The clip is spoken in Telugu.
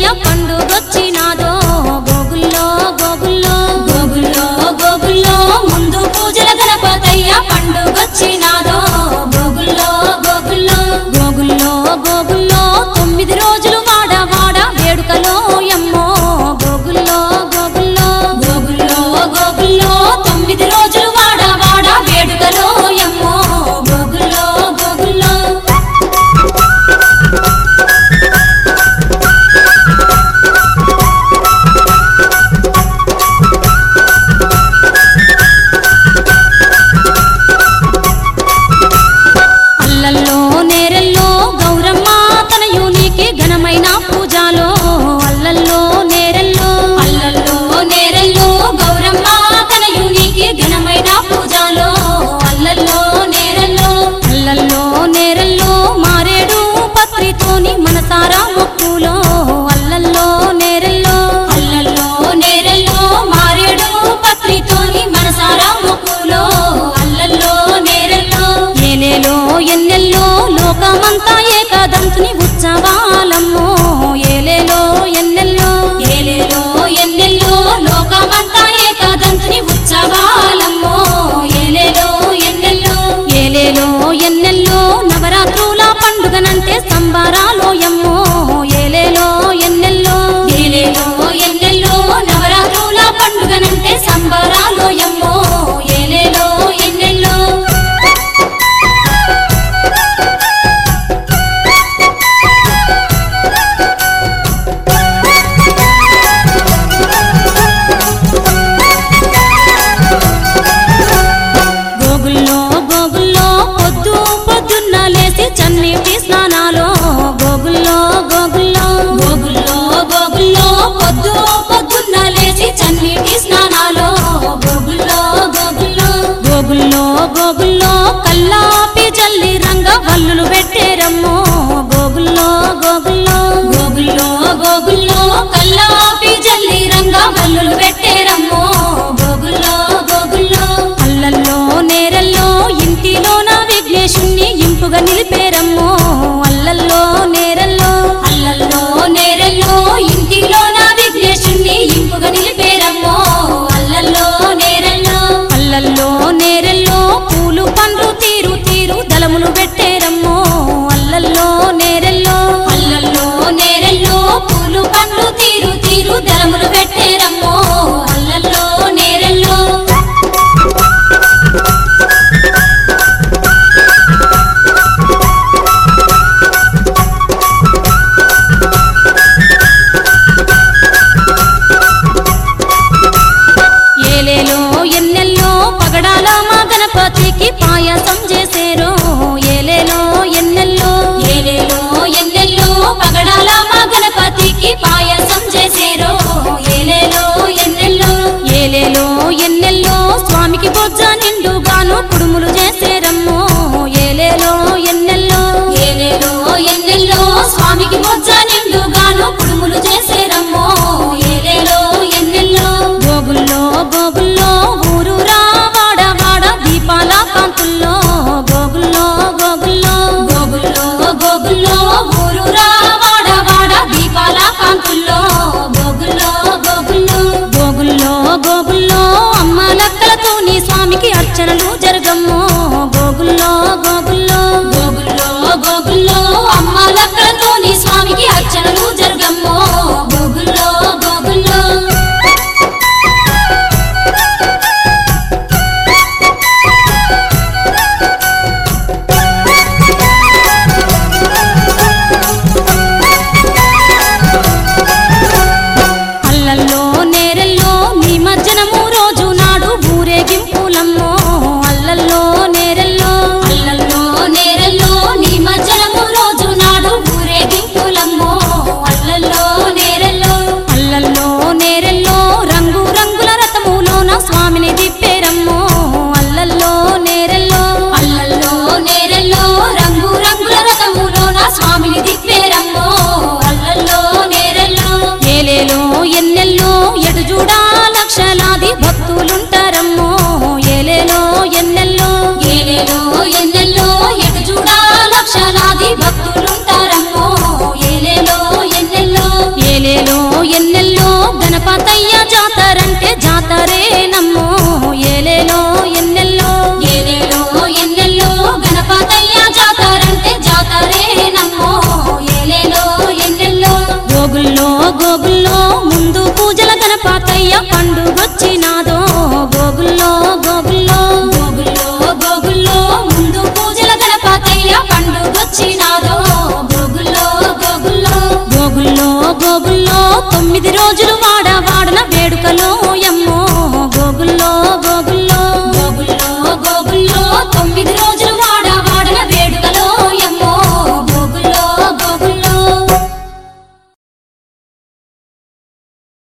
గణపతయ్య పండుగొచ్చినాదో గోగుల్లో గోగుల్లో గోగుల్లో గోగుల్లో ముందు పూజల గణపతయ్య పండుగొచ్చినాదో గోగుల్లో గోగుల్లో గోగుల్లో గోగుల్లో తొమ్మిది రోజులు వాడ వాడ వేడుకలో ఎమ్మో గోగుల్లో గోగుల్లో గోగుల్లో గోగుల్లో తొమ్మిది రోజులు వాడ వాడ వేడుకలో ఎమ్మో గోగుల్లో గోగుల్లో అల్లల్లో నేరెల్లో గౌరమ్మ తనయునికి ఘనమైన పూజలో అల్లల్లో నేరెల్లో అల్లల్లో నేరెల్లో గౌరమ్మ తనయునికి ఘనమైన పూజలో అల్లల్లో నేరెల్లో అల్లల్లో నేరెల్లో మారేడు పత్రితోని మనసారా మొక్కులో అల్లల్లో నేరెల్లో అల్లల్లో నేరెల్లో మారేడు పత్రితోని మనసారా మొక్కులో అల్లల్లో నేరెల్లో ఏలేలో ఎన్నెల్లో లోకమంతా ఏకదంతుని ఉత్సవాలమ్మో ఏలేలో ఎన్నెల్లో ఏలేలో ఎన్నెల్లో లోకమంతా ఏకదంతుని ఉత్సవాలమ్మో ఏలేలో ఎన్నెల్లో ఏలేలో ఎన్నెల్లో నవరాత్రుల పండుగనంటే సంబరాలో ఎమ్మో ఏలేలో ఎన్నెల్లో ఏలేలో ఎన్నెల్లో నవరాత్రుల పండుగనంటే సంబరాలో ఎమ్మో ఏలేలో ఎన్నెల్లో గోగుల్లో గోగుల్లో పొద్దు పొద్దున్న లేసి చన్నీటి స్నానాలో గోగుల్లో గోగుల్లో గోగుల్లో గోగుల్లో పొద్దు పొద్దున్న లేసి చన్నీటి స్నానాలో గోగుల్లో గోగుల్లో గోగుల్లో గోగుల్లో కల్లాపి జల్లి రంగ వల్లులు పెట్టేరమ్మో గోగుల్లో గోగుల్లో గోగుల్లో గోగుల్లో కల్లాపి జల్లి రంగ వల్లులు పెట్టేరమ్మో గోగుల్లో గోగుల్లో అల్లల్లో నేరల్లో ఇంటిలో నా విఘ్నేశుణ్ణి ఇంపుగా నిలిపేరమ్మో అల్లల్లో నేరల్లో అల్లల్లో నేరల్లో ఇంటిలో నా విఘ్నేశుణ్ణి ఇంపుగా నిలిపేరమ్మో అల్లల్లో నేరల్లో అల్లల్లో నేరల్లో పూలు పండ్లు తీరు తీరు దళములు పెట్టేరమ్మో అల్లల్లో నేరల్లో అల్లల్లో నేరల్లో పూలు పండ్లు తీరు తీరు దళములు పెట్టేరమ్మో అల్లల్లో నేరల్లో ఏలేలో ఎన్నెల్లో పగడాల మా గణపతికి పాయసం చేసేరో ఏలేలో ఎన్నెల్లో ఏలేలో ఎన్నెల్లో పగడాల మా గణపతికి పాయసం చేసేరో ఏలేలో ఎన్నెల్లో ఏలేలో ఎన్నెల్లో స్వామికి బొజ్జ నిండుగాను కుడుములు చేసేరమ్మో ఏలేలో ఎన్నెల్లో ఏలేలో ఎన్నెల్లో స్వామికి బొజ్జ నిండుగాను కుడుములు చేసేరమ్మో ఏలేలో ఎన్నెల్లో గోగుల్లో గోగుల్లో ఊరు వాడ వాడ దీపాల కాంతుల్లో గోగుల్లో గోగుల్లో గోగుల్లో గోగుల్లో ఊరు వాడ వాడ దీపాల కాంతుల్లో గోగుల్లో గోగుల్లో గోగుల్లో గోగుల్లో అమ్మ లక్కలతోని స్వామికి అర్చనలు జరగమ్మో గోగుల్లో గోగుల్లో గోగుల్లో గోగుల్లో అమ్మ లక్కలతోని స్వామికి అర్చనలు జరగమ్మో గోగుల్లో గోగుల్లో గణపతయ్య పండుగొచ్చినాదో గోగుల్లో గోగుల్లో గోగుల్లో గోగుల్లో ముందు పూజల గణపతయ్య పండుగొచ్చినాదో గోగుల్లో గోగుల్లో గోగుల్లో గోగుల్లో తొమ్మిది రోజులు